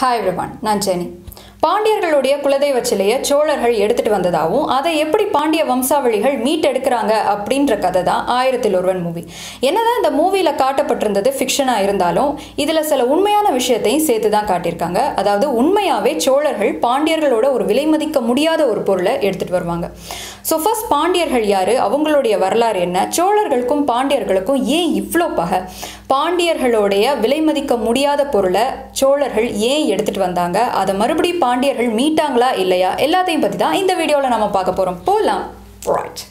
hi everyone நான் Jenny பாண்டியர்களுடைய குலதெய்வ சிலையை சோழர்கள் எடுத்துட்டு வந்ததாகவும் அதை எப்படி பாண்டிய வம்சாவளிகள் மீட்டெடுக்கிறாங்க அப்படின்ற கதை தான் ஆயிரத்தில் ஒருவன் மூவி என்னதான் இந்த மூவியில் காட்டப்பட்டிருந்தது ஃபிக்ஷனாக இருந்தாலும் இதில் சில உண்மையான விஷயத்தையும் சேர்த்து தான் காட்டியிருக்காங்க அதாவது உண்மையாகவே சோழர்கள் பாண்டியர்களோட ஒரு விலை மதிக்க முடியாத ஒரு பொருளை எடுத்துகிட்டு வருவாங்க ஸோ ஃபர்ஸ்ட் பாண்டியர்கள் யார் அவங்களுடைய வரலாறு என்ன சோழர்களுக்கும் பாண்டியர்களுக்கும் ஏன் இவ்வளோ பகை பாண்டியர்களுடைய விலை மதிக்க முடியாத பொருளை சோழர்கள் ஏன் எடுத்துகிட்டு வந்தாங்க அதை மறுபடியும் பாண்டியர்கள் மீட்டாங்களா இல்லையா எல்லாத்தையும் பற்றி தான் இந்த வீடியோவில் நம்ம பார்க்க போகிறோம் போகலாம் ரைட்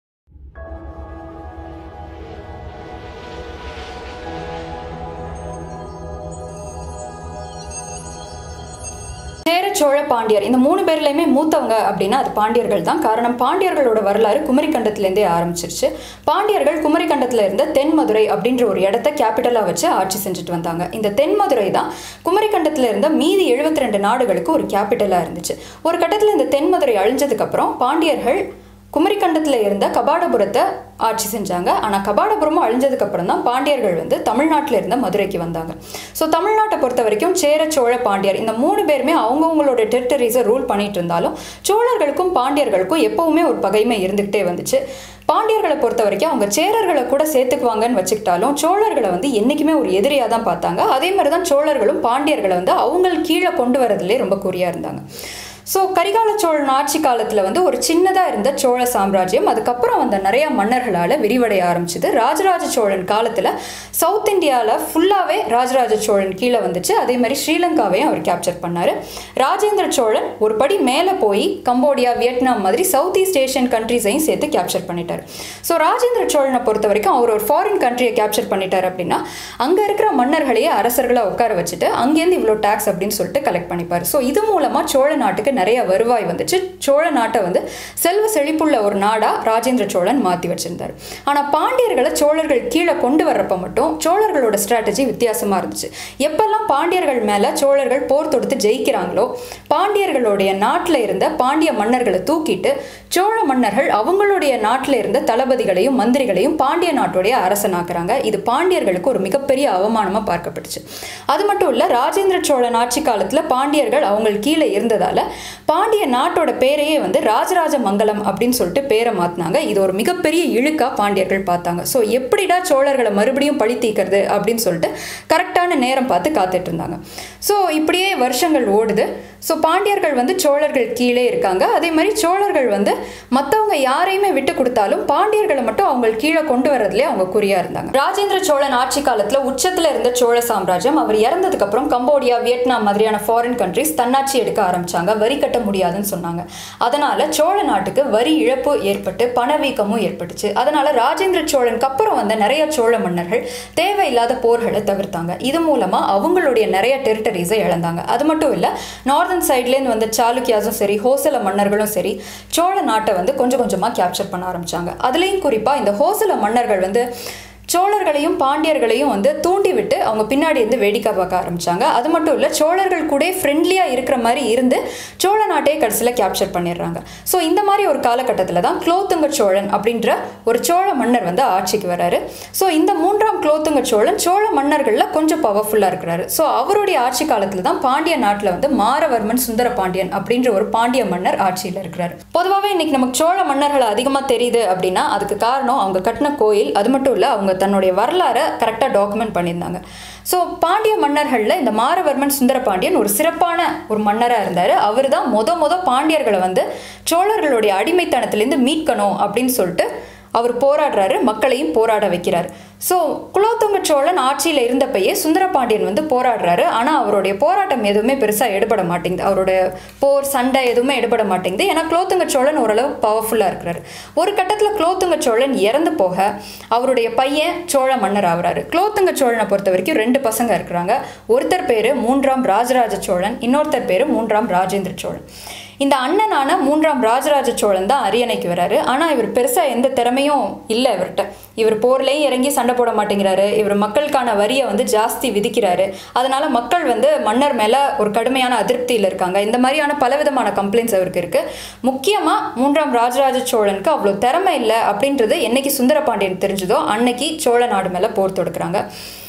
சேர சோழ பாண்டியர் இந்த மூணு பேர்லையுமே மூத்தவங்க அப்படின்னா அது பாண்டியர்கள் தான் காரணம் பாண்டியர்களோட வரலாறு குமரிக்கண்டத்துலேருந்தே ஆரம்பிச்சிருச்சு பாண்டியர்கள் குமரிக்கண்டத்தில் இருந்த தென்மதுரை அப்படின்ற ஒரு இடத்த கேபிட்டலாக வச்சு ஆட்சி செஞ்சுட்டு வந்தாங்க இந்த தென்மதுரை தான் குமரிக்கண்டத்தில் இருந்த மீதி எழுபத்தி ரெண்டு நாடுகளுக்கு ஒரு கேபிட்டலாக இருந்துச்சு ஒரு கட்டத்தில் இந்த தென்மதுரை அழிஞ்சதுக்கப்புறம் பாண்டியர்கள் குமரிக்கண்டத்தில் இருந்த கபாடபுரத்தை ஆட்சி செஞ்சாங்க ஆனால் கபாடபுரமும் அழிஞ்சதுக்கு அப்புறம் தான் பாண்டியர்கள் வந்து தமிழ்நாட்டில் இருந்த மதுரைக்கு வந்தாங்க ஸோ தமிழ்நாட்டை பொறுத்த வரைக்கும் சேர சோழ பாண்டியர் இந்த மூணு பேருமே அவங்கவுங்களோட டெரிட்டரிஸை ரூல் பண்ணிட்டு இருந்தாலும் சோழர்களுக்கும் பாண்டியர்களுக்கும் எப்பவுமே ஒரு பகைமை இருந்துகிட்டே வந்துச்சு பாண்டியர்களை பொறுத்த வரைக்கும் அவங்க சேரர்களை கூட சேர்த்துக்குவாங்கன்னு வச்சுக்கிட்டாலும் சோழர்களை வந்து என்றைக்குமே ஒரு எதிரியாக தான் பார்த்தாங்க அதே மாதிரி தான் சோழர்களும் பாண்டியர்களை வந்து அவங்க கீழே கொண்டு வரதுலேயே ரொம்ப குறியாக இருந்தாங்க ஸோ கரிகால சோழன் ஆட்சி காலத்தில் வந்து ஒரு சின்னதாக இருந்த சோழ சாம்ராஜ்யம் அதுக்கப்புறம் வந்த நிறைய மன்னர்களால் விரிவடைய ஆரம்பிச்சது ராஜராஜ சோழன் காலத்தில் சவுத் இந்தியாவில் ஃபுல்லாகவே ராஜராஜ சோழன் கீழே வந்துச்சு அதே மாதிரி ஸ்ரீலங்காவையும் அவர் கேப்சர் பண்ணார் ராஜேந்திர சோழன் ஒரு படி மேலே போய் கம்போடியா வியட்நாம் மாதிரி சவுத் ஈஸ்ட் ஏஷியன் கண்ட்ரீஸையும் சேர்த்து கேப்சர் பண்ணிட்டார் ஸோ ராஜேந்திர சோழனை பொறுத்த வரைக்கும் அவர் ஒரு ஃபாரின் கண்ட்ரியை கேப்சர் பண்ணிட்டார் அப்படின்னா அங்கே இருக்கிற மன்னர்களையே அரசர்களை உட்கார வச்சுட்டு அங்கேருந்து இவ்வளோ டேக்ஸ் அப்படின்னு சொல்லிட்டு கலெக்ட் பண்ணிப்பார் ஸோ இது மூலமாக சோழ நாட்டுக்கு நிறைய வருவாய் வந்துச்சு சோழ நாட்டை வந்து செல்வ செழிப்புள்ள ஒரு நாடாக ராஜேந்திர சோழன் மாற்றி வச்சிருந்தார் ஆனால் பாண்டியர்களை சோழர்கள் கீழே கொண்டு வர்றப்ப மட்டும் சோழர்களோட ஸ்ட்ராட்டஜி வித்தியாசமாக இருந்துச்சு எப்பெல்லாம் பாண்டியர்கள் மேலே சோழர்கள் போர் தொடுத்து ஜெயிக்கிறாங்களோ பாண்டியர்களுடைய நாட்டில் இருந்த பாண்டிய மன்னர்களை தூக்கிட்டு சோழ மன்னர்கள் அவங்களுடைய நாட்டில் இருந்த தளபதிகளையும் மந்திரிகளையும் பாண்டிய நாட்டுடைய அரசனாக்குறாங்க இது பாண்டியர்களுக்கு ஒரு மிகப்பெரிய அவமானமாக பார்க்கப்பட்டுச்சு அது மட்டும் இல்லை ராஜேந்திர சோழன் ஆட்சி காலத்தில் பாண்டியர்கள் அவங்க கீழே இருந்ததால் பாண்டிய நாட்டோட பேரையே வந்து ராஜராஜ மங்கலம் அப்படின்னு சொல்லிட்டு பேரை மாற்றினாங்க இது ஒரு மிகப்பெரிய இழுக்கா பாண்டியர்கள் பார்த்தாங்க ஸோ எப்படிடா சோழர்களை மறுபடியும் பழி தீக்கிறது அப்படின்னு சொல்லிட்டு கரெக்டான நேரம் பார்த்து காத்துட்டு இருந்தாங்க ஸோ இப்படியே வருஷங்கள் ஓடுது ஸோ பாண்டியர்கள் வந்து சோழர்கள் கீழே இருக்காங்க அதே மாதிரி சோழர்கள் வந்து மற்றவங்க யாரையுமே விட்டு கொடுத்தாலும் பாண்டியர்களை மட்டும் அவங்க கீழே கொண்டு வர்றதுலேயே அவங்க குறியா இருந்தாங்க ராஜேந்திர சோழன் ஆட்சி காலத்தில் உச்சத்தில் இருந்த சோழ சாம்ராஜ்யம் அவர் இறந்ததுக்கு அப்புறம் கம்போடியா வியட்நாம் மாதிரியான ஃபாரின் கண்ட்ரிஸ் தன்னாட்சி எடுக்க ஆரம்பிச்சாங்க வரி கட்ட முடியாதுன்னு சொன்னாங்க அதனால சோழ நாட்டுக்கு வரி இழப்பு ஏற்பட்டு பணவீக்கமும் ஏற்பட்டுச்சு அதனால ராஜேந்திர சோழனுக்கு அப்புறம் வந்த நிறைய சோழ மன்னர்கள் தேவையில்லாத போர்களை தவிர்த்தாங்க இது மூலமா அவங்களுடைய நிறைய டெரிட்டரிஸை இழந்தாங்க அது மட்டும் இல்லை நார்தன் சைட்லேருந்து வந்த சாளுக்கியாஸும் சரி ஹோசல மன்னர்களும் சரி சோழ நாட்டை வந்து கொஞ்சம் கொஞ்சமாக கேப்சர் பண்ண ஆரம்பிச்சாங்க அதுலேயும் குறிப்பாக இந்த ஹோசல மன்னர்கள் வந்து சோழர்களையும் பாண்டியர்களையும் வந்து தூண்டி விட்டு அவங்க பின்னாடி இருந்து வேடிக்கை பார்க்க ஆரம்பிச்சாங்க அது மட்டும் இல்லை சோழர்கள் கூட ஃப்ரெண்ட்லியாக இருக்கிற மாதிரி இருந்து சோழ நாட்டையே கடைசியில் கேப்சர் பண்ணிடுறாங்க ஸோ இந்த மாதிரி ஒரு காலகட்டத்தில் தான் குலோத்துங்க சோழன் அப்படின்ற ஒரு சோழ மன்னர் வந்து ஆட்சிக்கு வராரு ஸோ இந்த மூன்றாம் குலோத்துங்க சோழன் சோழ மன்னர்களில் கொஞ்சம் பவர்ஃபுல்லாக இருக்கிறாரு ஸோ அவருடைய ஆட்சி காலத்தில் தான் பாண்டிய நாட்டில் வந்து மாரவர்மன் சுந்தர பாண்டியன் அப்படின்ற ஒரு பாண்டிய மன்னர் ஆட்சியில் இருக்கிறாரு பொதுவாகவே இன்னைக்கு நமக்கு சோழ மன்னர்கள் அதிகமாக தெரியுது அப்படின்னா அதுக்கு காரணம் அவங்க கட்டின கோயில் அது மட்டும் இல்லை அவங்க தன்னுடைய வரலாறை கரெக்டாக டாக்குமெண்ட் பண்ணியிருந்தாங்க ஸோ பாண்டிய மன்னர்களில் இந்த மாரவர்மன் சுந்தர பாண்டியன் ஒரு சிறப்பான ஒரு மன்னராக இருந்தார் அவர் தான் மொத மொத பாண்டியர்களை வந்து சோழர்களுடைய அடிமைத்தனத்திலேருந்து மீட்கணும் அப்படின்னு சொல்லிட்டு அவர் போராடுறாரு மக்களையும் போராட வைக்கிறார் ஸோ குலோத்துங்க சோழன் ஆட்சியில் இருந்தப்பயே சுந்தரபாண்டியன் வந்து போராடுறாரு ஆனால் அவருடைய போராட்டம் எதுவுமே பெருசாக எடுபட மாட்டேங்குது அவருடைய போர் சண்டை எதுவுமே எடுபட மாட்டேங்குது ஏன்னா குலோத்துங்க சோழன் ஓரளவு பவர்ஃபுல்லாக இருக்கிறாரு ஒரு கட்டத்தில் குலோத்துங்க சோழன் இறந்து போக அவருடைய பையன் சோழ மன்னர் ஆகுறாரு குலோத்துங்க சோழனை பொறுத்த வரைக்கும் ரெண்டு பசங்க இருக்கிறாங்க ஒருத்தர் பேர் மூன்றாம் ராஜராஜ சோழன் இன்னொருத்தர் பேர் மூன்றாம் ராஜேந்திர சோழன் இந்த அண்ணனான மூன்றாம் ராஜராஜ சோழன் தான் அரியணைக்கு வராரு ஆனால் இவர் பெருசாக எந்த திறமையும் இல்லை இவர்கிட்ட இவர் போர்லேயும் இறங்கி சண்டை போட மாட்டேங்கிறாரு இவர் மக்களுக்கான வரியை வந்து ஜாஸ்தி விதிக்கிறாரு அதனால மக்கள் வந்து மன்னர் மேலே ஒரு கடுமையான அதிருப்தியில் இருக்காங்க இந்த மாதிரியான பலவிதமான கம்ப்ளைண்ட்ஸ் அவருக்கு இருக்கு முக்கியமாக மூன்றாம் ராஜராஜ சோழனுக்கு அவ்வளோ திறமை இல்லை அப்படின்றது என்னைக்கு சுந்தரபாண்டியன் தெரிஞ்சதோ அன்னைக்கு சோழ நாடு மேலே போர் தொடுக்குறாங்க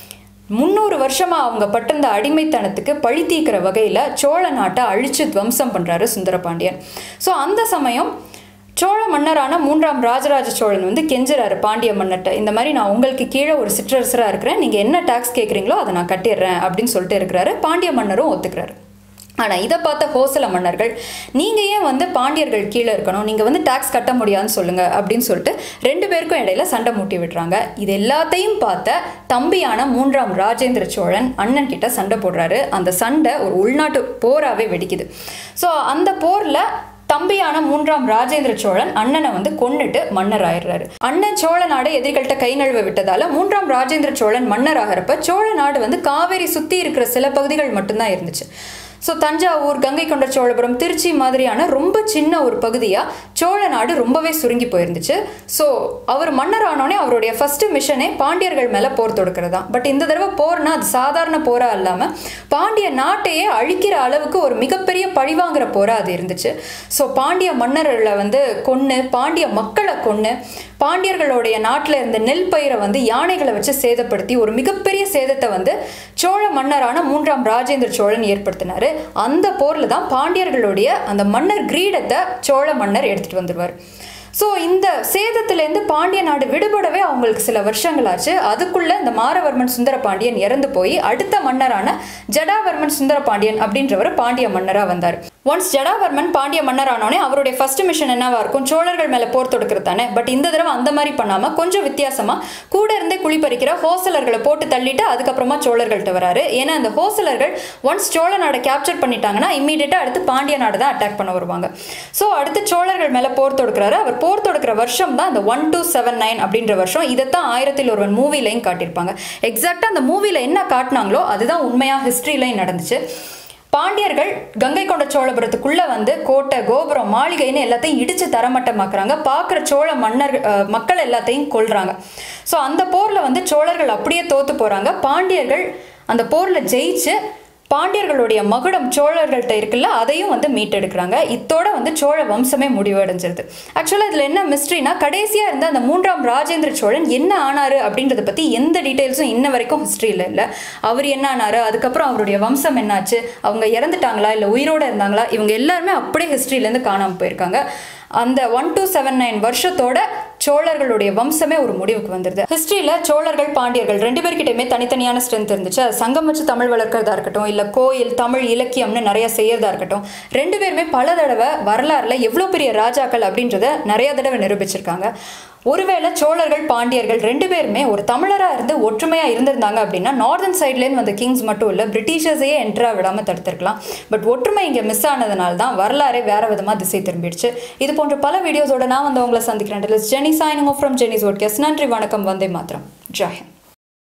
முந்நூறு வருஷமா அவங்க பட்டிருந்த அடிமைத்தனத்துக்கு பழி தீர்க்கிற வகையில் சோழ நாட்டை அழிச்சு துவம்சம் பண்றாரு சுந்தரபாண்டியன் ஸோ அந்த சமயம் சோழ மன்னரான மூன்றாம் ராஜராஜ சோழன் வந்து கெஞ்சுறாரு பாண்டிய மன்னர்கிட்ட இந்த மாதிரி நான் உங்களுக்கு கீழே ஒரு சிற்றரசராக இருக்கிறேன் நீங்கள் என்ன டாக்ஸ் கேட்குறீங்களோ அதை நான் கட்டிடுறேன் அப்படின்னு சொல்லிட்டு இருக்கிறாரு பாண்டிய மன்னரும் ஒத்துக்கிறாரு ஆனால் இதை பார்த்த ஹோசல மன்னர்கள் நீங்கள் ஏன் வந்து பாண்டியர்கள் கீழே இருக்கணும் நீங்கள் வந்து டாக்ஸ் கட்ட முடியாதுன்னு சொல்லுங்கள் அப்படின்னு சொல்லிட்டு ரெண்டு பேருக்கும் இடையில சண்டை மூட்டி விடுறாங்க இது எல்லாத்தையும் பார்த்த தம்பியான மூன்றாம் ராஜேந்திர சோழன் அண்ணன் கிட்ட சண்டை போடுறாரு அந்த சண்டை ஒரு உள்நாட்டு போராவே வெடிக்குது ஸோ அந்த போரில் தம்பியான மூன்றாம் ராஜேந்திர சோழன் அண்ணனை வந்து கொன்னுட்டு மன்னர் ஆயிடுறாரு அண்ணன் சோழ நாடு எதிரிகள்கிட்ட கை நழுவ விட்டதால மூன்றாம் ராஜேந்திர சோழன் மன்னர் ஆகிறப்ப சோழ நாடு வந்து காவேரி சுத்தி இருக்கிற சில பகுதிகள் மட்டும்தான் இருந்துச்சு ஸோ தஞ்சாவூர் கங்கை கொண்ட சோழபுரம் திருச்சி மாதிரியான ரொம்ப சின்ன ஒரு பகுதியாக சோழ நாடு ரொம்பவே சுருங்கி போயிருந்துச்சு ஸோ அவர் மன்னர் ஆனோடனே அவருடைய ஃபர்ஸ்ட் மிஷனே பாண்டியர்கள் மேலே போர் தொடுக்கிறது தான் பட் இந்த தடவை போர்னா அது சாதாரண போரா இல்லாமல் பாண்டிய நாட்டையே அழிக்கிற அளவுக்கு ஒரு மிகப்பெரிய பழிவாங்கிற போரா அது இருந்துச்சு ஸோ பாண்டிய மன்னர்களை வந்து கொன்று பாண்டிய மக்களை கொன்று பாண்டியர்களுடைய நாட்டில் இருந்த நெல் பயிரை வந்து யானைகளை வச்சு சேதப்படுத்தி ஒரு மிகப்பெரிய சேதத்தை வந்து சோழ மன்னரான மூன்றாம் ராஜேந்திர சோழன் ஏற்படுத்தினாரு அந்த போரில் தான் பாண்டியர்களுடைய அந்த மன்னர் கிரீடத்தை சோழ மன்னர் எடுத்துட்டு வந்துடுவார் ஸோ இந்த சேதத்திலேருந்து பாண்டிய நாடு விடுபடவே அவங்களுக்கு சில வருஷங்கள் ஆச்சு அதுக்குள்ள இந்த மாரவர்மன் சுந்தர பாண்டியன் இறந்து போய் அடுத்த மன்னரான ஜடாவர்மன் சுந்தர பாண்டியன் அப்படின்றவர் பாண்டிய மன்னராக வந்தார் ஒன்ஸ் ஜடாவர்மன் பாண்டிய மன்னர் ஆனோடனே அவருடைய ஃபர்ஸ்ட் மிஷன் என்னவா இருக்கும் சோழர்கள் மேலே போர் தொடுக்கிறது தானே பட் இந்த தடவை அந்த மாதிரி பண்ணாமல் கொஞ்சம் வித்தியாசமாக கூட இருந்தே குளிப்பறிக்கிற ஹோசலர்களை போட்டு தள்ளிட்டு அதுக்கப்புறமா சோழர்கள்ட்ட வராரு ஏன்னா அந்த ஹோசலர்கள் ஒன்ஸ் சோழ நாடை கேப்சர் பண்ணிட்டாங்கன்னா இம்மீடியட்டாக அடுத்து பாண்டிய நாடு தான் அட்டாக் பண்ண வருவாங்க ஸோ அடுத்து சோழர்கள் மேலே போர் தொடுக்கிறாரு அவர் போர் தொடுக்கிற வருஷம் தான் இந்த ஒன் டூ செவன் நைன் அப்படின்ற வருஷம் இதைத்தான் ஆயிரத்தில் ஒருவன் மூவிலையும் காட்டியிருப்பாங்க எக்ஸாக்டாக அந்த மூவியில் என்ன காட்டினாங்களோ அதுதான் உண்மையாக ஹிஸ்ட்ரியிலையும் நடந்துச்சு பாண்டியர்கள் கங்கை கொண்ட சோழபுரத்துக்குள்ள வந்து கோட்டை கோபுரம் மாளிகைன்னு எல்லாத்தையும் இடிச்சு தரமட்டமாக்குறாங்க பார்க்குற சோழ மன்னர் அஹ், மக்கள் எல்லாத்தையும் கொல்றாங்க ஸோ அந்த போரில் வந்து சோழர்கள் அப்படியே தோத்து போறாங்க பாண்டியர்கள் அந்த போரில் ஜெயிச்சு பாண்டியர்களுடைய மகுடம் சோழர்கள்ட்ட இருக்குல்ல அதையும் வந்து மீட்டெடுக்கிறாங்க இத்தோட வந்து சோழ வம்சமே முடிவடைஞ்சிருது ஆக்சுவலாக இதில் என்ன மிஸ்ட்ரினா கடைசியாக இருந்த அந்த மூன்றாம் ராஜேந்திர சோழன் என்ன ஆனாரு அப்படின்றத பற்றி எந்த டீட்டெயில்ஸும் இன்ன வரைக்கும் ஹிஸ்ட்ரியில் இல்லை அவர் என்ன ஆனாரு அதுக்கப்புறம் அவருடைய வம்சம் என்னாச்சு அவங்க இறந்துட்டாங்களா இல்லை உயிரோடு இருந்தாங்களா இவங்க எல்லாருமே அப்படியே ஹிஸ்ட்ரியிலேருந்து காணாமல் போயிருக்காங்க அந்த ஒன் டூ செவன் நைன் வருஷத்தோட சோழர்களுடைய வம்சமே ஒரு முடிவுக்கு வந்துருது ஹிஸ்ட்ரியில் சோழர்கள் பாண்டியர்கள் ரெண்டு பேர்கிட்டயுமே தனித்தனியான ஸ்ட்ரென்த் இருந்துச்சு அது சங்கம் வச்சு தமிழ் வளர்க்கறதா இருக்கட்டும் இல்லை கோயில் தமிழ் இலக்கியம்னு நிறைய செய்யறதா இருக்கட்டும் ரெண்டு பேருமே பல தடவை வரலாறுல எவ்வளோ பெரிய ராஜாக்கள் அப்படின்றத நிறைய தடவை நிரூபிச்சிருக்காங்க ஒருவேளை சோழர்கள் பாண்டியர்கள் ரெண்டு பேருமே ஒரு தமிழராக இருந்து ஒற்றுமையாக இருந்திருந்தாங்க அப்படின்னா நார்தன் சைட்லேருந்து வந்த கிங்ஸ் மட்டும் இல்லை பிரிட்டிஷர்ஸையே என்ட்ரா விடாமல் தடுத்திருக்கலாம் பட் ஒற்றுமை இங்கே மிஸ் ஆனதுனால தான் வரலாறே வேற விதமாக திசை திரும்பிடுச்சு இது போன்ற பல வீடியோஸோட நான் வந்து உங்களை சந்திக்கிறேன் Jenny signing off from Jenny's ஓட்கேஸ் நன்றி வணக்கம் வந்தே மாத்திரம் ஜாஹிந்த்